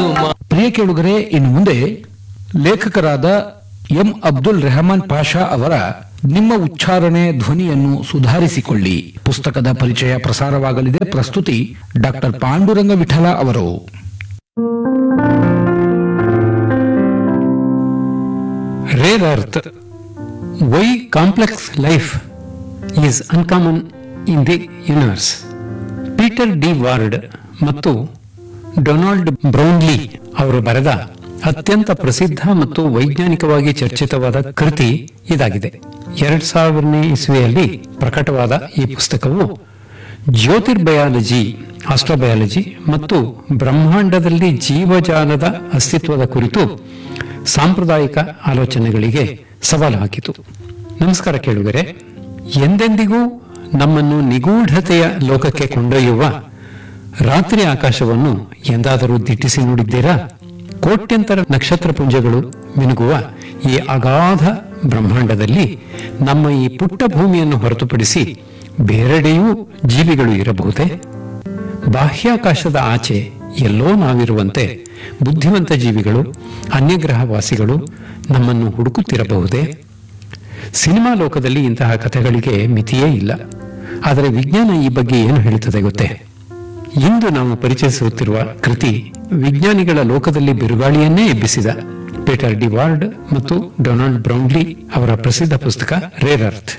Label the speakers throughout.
Speaker 1: ಪ್ರಿಯ ಕೇಳುಗರೆ ಇನ್ನು ಮುಂದೆ ಲೇಖಕರಾದ ಎಂ ಅಬ್ದುಲ್ ರೆಹಮಾನ್ ಪಾಷಾ ಅವರ ನಿಮ್ಮ ಉಚ್ಚಾರಣೆ ಧ್ವನಿಯನ್ನು ಸುಧಾರಿಸಿಕೊಳ್ಳಿ ಪುಸ್ತಕದ ಪರಿಚಯ ಪ್ರಸಾರವಾಗಲಿದೆ ಪ್ರಸ್ತುತಿ ಡಾಕ್ಟರ್ ಪಾಂಡುರಂಗ ವಿಠಲ ಅವರು
Speaker 2: Rare Earth. Why complex life is uncommon in the universe. Peter D Ward ಮತ್ತು ಡೊನಾಲ್ಡ್ ಬ್ರೌನ್ಲಿ ಅವರು ಬರೆದ ಅತ್ಯಂತ ಪ್ರಸಿದ್ಧ ಮತ್ತು ವೈಜ್ಞಾನಿಕವಾಗಿ ಚರ್ಚಿತವಾದ ಕೃತಿ ಇದಾಗಿದೆ ಎರಡ್ ಸಾವಿರನೇ ಇಸ್ವಿಯಲ್ಲಿ ಪ್ರಕಟವಾದ ಈ ಪುಸ್ತಕವು ಜ್ಯೋತಿರ್ಬಯಾಲಜಿ ಆಸ್ಟ್ರೋಬಯಾಲಜಿ ಮತ್ತು ಬ್ರಹ್ಮಾಂಡದಲ್ಲಿ ಜೀವಜಾಲದ ಅಸ್ತಿತ್ವದ ಕುರಿತು ಸಾಂಪ್ರದಾಯಿಕ ಆಲೋಚನೆಗಳಿಗೆ ಸವಾಲು ಹಾಕಿತು ನಮಸ್ಕಾರ ಕೇಳುಗರೆ ಎಂದೆಂದಿಗೂ ನಮ್ಮನ್ನು ನಿಗೂಢತೆಯ ಲೋಕಕ್ಕೆ ಕೊಂಡೊಯ್ಯುವ ರಾತ್ರಿ ಆಕಾಶವನ್ನು ಎಂದಾದರೂ ದಿಟ್ಟಿಸಿ ನೋಡಿದ್ದೀರಾ ಕೋಟ್ಯಂತರ ನಕ್ಷತ್ರ ಪುಂಜಗಳು ಮಿನುಗುವ ಈ ಅಗಾಧ ಬ್ರಹ್ಮಾಂಡದಲ್ಲಿ ನಮ್ಮ ಈ ಪುಟ್ಟ ಭೂಮಿಯನ್ನು ಹೊರತುಪಡಿಸಿ ಬೇರೆಡೆಯೂ ಜೀವಿಗಳು ಇರಬಹುದೇ ಬಾಹ್ಯಾಕಾಶದ ಆಚೆ ಎಲ್ಲೋ ನಾವಿರುವಂತೆ ಬುದ್ಧಿವಂತ ಜೀವಿಗಳು ಅನ್ಯಗ್ರಹವಾಸಿಗಳು ನಮ್ಮನ್ನು ಹುಡುಕುತ್ತಿರಬಹುದೇ ಸಿನಿಮಾ ಲೋಕದಲ್ಲಿ ಇಂತಹ ಕಥೆಗಳಿಗೆ ಮಿತಿಯೇ ಇಲ್ಲ ಆದರೆ ವಿಜ್ಞಾನ ಈ ಬಗ್ಗೆ ಏನು ಹೇಳುತ್ತದೆ ಗೊತ್ತೇ ಇಂದು ನಾವು ಪರಿಚಯಿಸುತ್ತಿರುವ ಕೃತಿ ವಿಜ್ಞಾನಿಗಳ ಲೋಕದಲ್ಲಿ ಬಿರುಗಾಳಿಯನ್ನೇ ಎಬ್ಬಿಸಿದ ಪೀಟರ್ ಡಿ ವಾರ್ಡ್ ಮತ್ತು ಡೊನಾಲ್ಡ್ ಬ್ರೌನ್ಲಿ ಅವರ ಪ್ರಸಿದ್ಧ ಪುಸ್ತಕ ರೇರ್ ಅರ್ತ್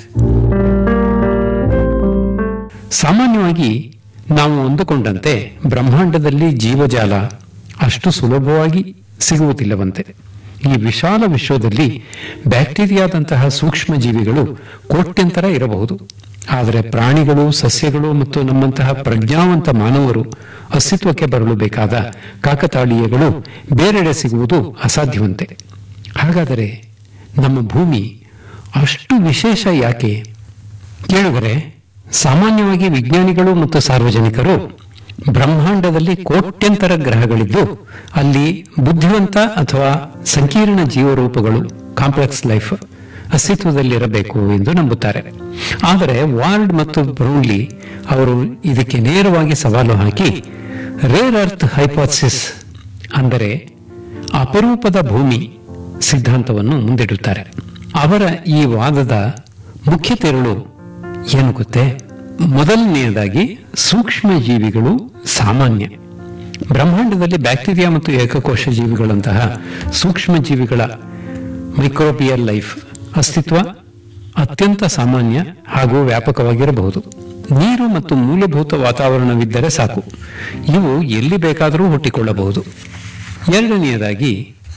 Speaker 2: ಸಾಮಾನ್ಯವಾಗಿ ನಾವು ಅಂದುಕೊಂಡಂತೆ ಬ್ರಹ್ಮಾಂಡದಲ್ಲಿ ಜೀವಜಾಲ ಅಷ್ಟು ಸುಲಭವಾಗಿ ಸಿಗುವುದಿಲ್ಲವಂತೆ ಈ ವಿಶಾಲ ವಿಶ್ವದಲ್ಲಿ ಬ್ಯಾಕ್ಟೀರಿಯಾದಂತಹ ಸೂಕ್ಷ್ಮ ಜೀವಿಗಳು ಕೋಟ್ಯಂತರ ಇರಬಹುದು ಆದರೆ ಪ್ರಾಣಿಗಳು ಸಸ್ಯಗಳು ಮತ್ತು ನಮ್ಮಂತಹ ಪ್ರಜ್ಞಾವಂತ ಮಾನವರು ಅಸ್ತಿತ್ವಕ್ಕೆ ಬರಲು ಬೇಕಾದ ಕಾಕತಾಳೀಯಗಳು ಬೇರೆಡೆ ಸಿಗುವುದು ಅಸಾಧ್ಯವಂತೆ ಹಾಗಾದರೆ ನಮ್ಮ ಭೂಮಿ ಅಷ್ಟು ವಿಶೇಷ ಯಾಕೆ ಕೇಳುಗರೆ ಸಾಮಾನ್ಯವಾಗಿ ವಿಜ್ಞಾನಿಗಳು ಮತ್ತು ಸಾರ್ವಜನಿಕರು ಬ್ರಹ್ಮಾಂಡದಲ್ಲಿ ಕೋಟ್ಯಂತರ ಗ್ರಹಗಳಿದ್ದು ಅಲ್ಲಿ ಬುದ್ಧಿವಂತ ಅಥವಾ ಸಂಕೀರ್ಣ ಜೀವರೂಪಗಳು ಕಾಂಪ್ಲೆಕ್ಸ್ ಲೈಫ್ ಅಸ್ತಿತ್ವದಲ್ಲಿರಬೇಕು ಎಂದು ನಂಬುತ್ತಾರೆ ಆದರೆ ವಾರ್ಡ್ ಮತ್ತು ಬ್ರೌನ್ಲಿ ಅವರು ಇದಕ್ಕೆ ನೇರವಾಗಿ ಸವಾಲು ಹಾಕಿ ರೇರ್ ಅರ್ತ್ ಹೈಪಾಥಿಸಿಸ್ ಅಂದರೆ ಅಪರೂಪದ ಭೂಮಿ ಸಿದ್ಧಾಂತವನ್ನು ಮುಂದಿಡುತ್ತಾರೆ ಅವರ ಈ ವಾದದ ಮುಖ್ಯ ತಿರುಳು ಏನು ಗೊತ್ತೇ ಮೊದಲನೆಯದಾಗಿ ಸೂಕ್ಷ್ಮ ಜೀವಿಗಳು ಸಾಮಾನ್ಯ ಬ್ರಹ್ಮಾಂಡದಲ್ಲಿ ಬ್ಯಾಕ್ಟೀರಿಯಾ ಮತ್ತು ಏಕಕೋಶ ಜೀವಿಗಳಂತಹ ಸೂಕ್ಷ್ಮ ಜೀವಿಗಳ ಮೈಕ್ರೋಬಿಯಲ್ ಲೈಫ್ ಅಸ್ತಿತ್ವ ಅತ್ಯಂತ ಸಾಮಾನ್ಯ ಹಾಗೂ ವ್ಯಾಪಕವಾಗಿರಬಹುದು ನೀರು ಮತ್ತು ಮೂಲಭೂತ ವಾತಾವರಣವಿದ್ದರೆ ಸಾಕು ಇವು ಎಲ್ಲಿ ಬೇಕಾದರೂ ಹುಟ್ಟಿಕೊಳ್ಳಬಹುದು ಎರಡನೆಯದಾಗಿ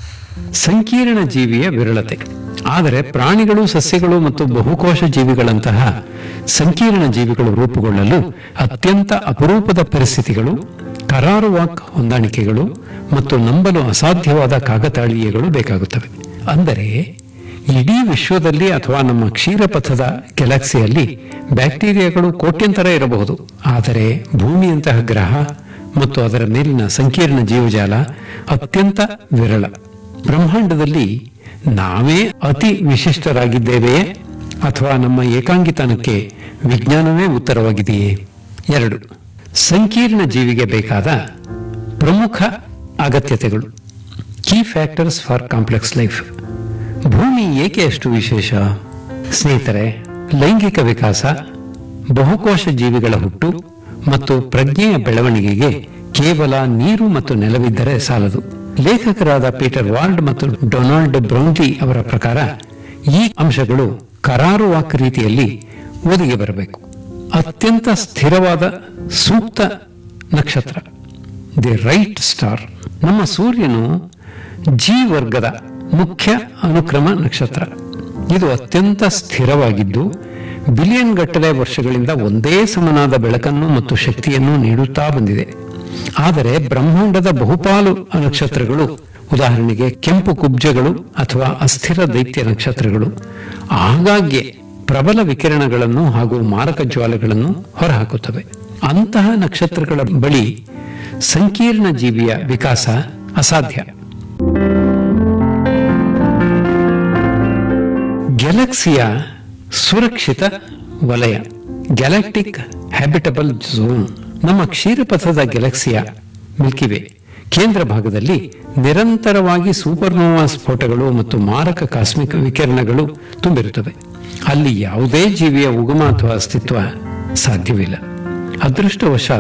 Speaker 2: ಸಂಕೀರ್ಣ ಜೀವಿಯ ವಿರಳತೆ ಆದರೆ ಪ್ರಾಣಿಗಳು ಸಸ್ಯಗಳು ಮತ್ತು ಬಹುಕೋಶ ಜೀವಿಗಳಂತಹ ಸಂಕೀರ್ಣ ಜೀವಿಗಳು ರೂಪುಗೊಳ್ಳಲು ಅತ್ಯಂತ ಅಪರೂಪದ ಪರಿಸ್ಥಿತಿಗಳು ಕರಾರುವಾಕ್ ಹೊಂದಾಣಿಕೆಗಳು ಮತ್ತು ನಂಬಲು ಅಸಾಧ್ಯವಾದ ಕಾಗತಾಳೀಯಗಳು ಬೇಕಾಗುತ್ತವೆ ಅಂದರೆ ಇಡೀ ವಿಶ್ವದಲ್ಲಿ ಅಥವಾ ನಮ್ಮ ಕ್ಷೀರಪಥದ ಗ್ಯಾಲಕ್ಸಿಯಲ್ಲಿ ಬ್ಯಾಕ್ಟೀರಿಯಾಗಳು ಕೋಟ್ಯಂತರ ಇರಬಹುದು ಆದರೆ ಭೂಮಿಯಂತಹ ಗ್ರಹ ಮತ್ತು ಅದರ ಮೇಲಿನ ಸಂಕೀರ್ಣ ಜೀವಜಾಲ ಅತ್ಯಂತ ವಿರಳ ಬ್ರಹ್ಮಾಂಡದಲ್ಲಿ ನಾವೇ ಅತಿ ವಿಶಿಷ್ಟರಾಗಿದ್ದೇವೆಯೇ ಅಥವಾ ನಮ್ಮ ಏಕಾಂಗಿತನಕ್ಕೆ ವಿಜ್ಞಾನವೇ ಉತ್ತರವಾಗಿದೆಯೇ ಎರಡು ಸಂಕೀರ್ಣ ಜೀವಿಗೆ ಬೇಕಾದ ಪ್ರಮುಖ ಅಗತ್ಯತೆಗಳು key factors for complex life ಭೂಮಿ ಏಕೆ ಅಷ್ಟು ವಿಶೇಷ ಸ್ನೇಹಿತರೆ ಲೈಂಗಿಕ ವಿಕಾಸ ಬಹುಕೋಶ ಜೀವಿಗಳ ಹುಟ್ಟು ಮತ್ತು ಪ್ರಜ್ಞೆಯ ಬೆಳವಣಿಗೆಗೆ ಕೇವಲ ನೀರು ಮತ್ತು ನೆಲವಿದ್ದರೆ ಸಾಲದು ಲೇಖಕರಾದ ಪೀಟರ್ ವಾರ್ಡ್ ಮತ್ತು ಡೊನಾಲ್ಡ್ ಬ್ರೌನ್ಲಿ ಅವರ ಪ್ರಕಾರ ಈ ಅಂಶಗಳು ಕರಾರುವಾಕ್ ರೀತಿಯಲ್ಲಿ ಒದಗಿ ಬರಬೇಕು ಅತ್ಯಂತ ಸ್ಥಿರವಾದ ಸೂಕ್ತ ನಕ್ಷತ್ರ ದಿ ರೈಟ್ ಸ್ಟಾರ್ ನಮ್ಮ ಸೂರ್ಯನು ಜಿ ವರ್ಗದ ಮುಖ್ಯ ಅನುಕ್ರಮ ನಕ್ಷತ್ರ ಇದು ಅತ್ಯಂತ ಸ್ಥಿರವಾಗಿದ್ದು ಬಿಲಿಯನ್ ಗಟ್ಟಲೆ ವರ್ಷಗಳಿಂದ ಒಂದೇ ಸಮನಾದ ಬೆಳಕನ್ನು ಮತ್ತು ಶಕ್ತಿಯನ್ನು ನೀಡುತ್ತಾ ಬಂದಿದೆ ಆದರೆ ಬ್ರಹ್ಮಾಂಡದ ಬಹುಪಾಲು ನಕ್ಷತ್ರಗಳು ಉದಾಹರಣೆಗೆ ಕೆಂಪು ಕುಬ್ಜಗಳು ಅಥವಾ ಅಸ್ಥಿರ ದೈತ್ಯ ನಕ್ಷತ್ರಗಳು ಆಗಾಗ್ಗೆ ಪ್ರಬಲ ವಿಕಿರಣಗಳನ್ನು ಹಾಗೂ ಮಾರಕ ಜ್ವಾಲೆಗಳನ್ನು ಹೊರಹಾಕುತ್ತವೆ ಅಂತಹ ನಕ್ಷತ್ರಗಳ ಬಳಿ ಸಂಕೀರ್ಣ ಜೀವಿಯ ವಿಕಾಸ ಅಸಾಧ್ಯ ಗ್ಯಾಲಕ್ಸಿಯ ಸುರಕ್ಷಿತ ವಲಯ ಗ್ಯಾಲಕ್ಟಿಕ್ ಹ್ಯಾಬಿಟಬಲ್ ಝೋನ್ ನಮ್ಮ ಕ್ಷೀರಪಥದ ಗ್ಯಾಲಕ್ಸಿಯ ಮಿಲ್ಕಿವೆ ಕೇಂದ್ರ ಭಾಗದಲ್ಲಿ ನಿರಂತರವಾಗಿ ಸೂಪರ್ನೋವಾ ಸ್ಫೋಟಗಳು ಮತ್ತು ಮಾರಕ ಕಾಸ್ಮಿಕ ವಿಕಿರಣಗಳು ತುಂಬಿರುತ್ತವೆ ಅಲ್ಲಿ ಯಾವುದೇ ಜೀವಿಯ ಉಗಮ ಅಥವಾ ಅಸ್ತಿತ್ವ ಸಾಧ್ಯವಿಲ್ಲ ಅದೃಷ್ಟವಶಾತ್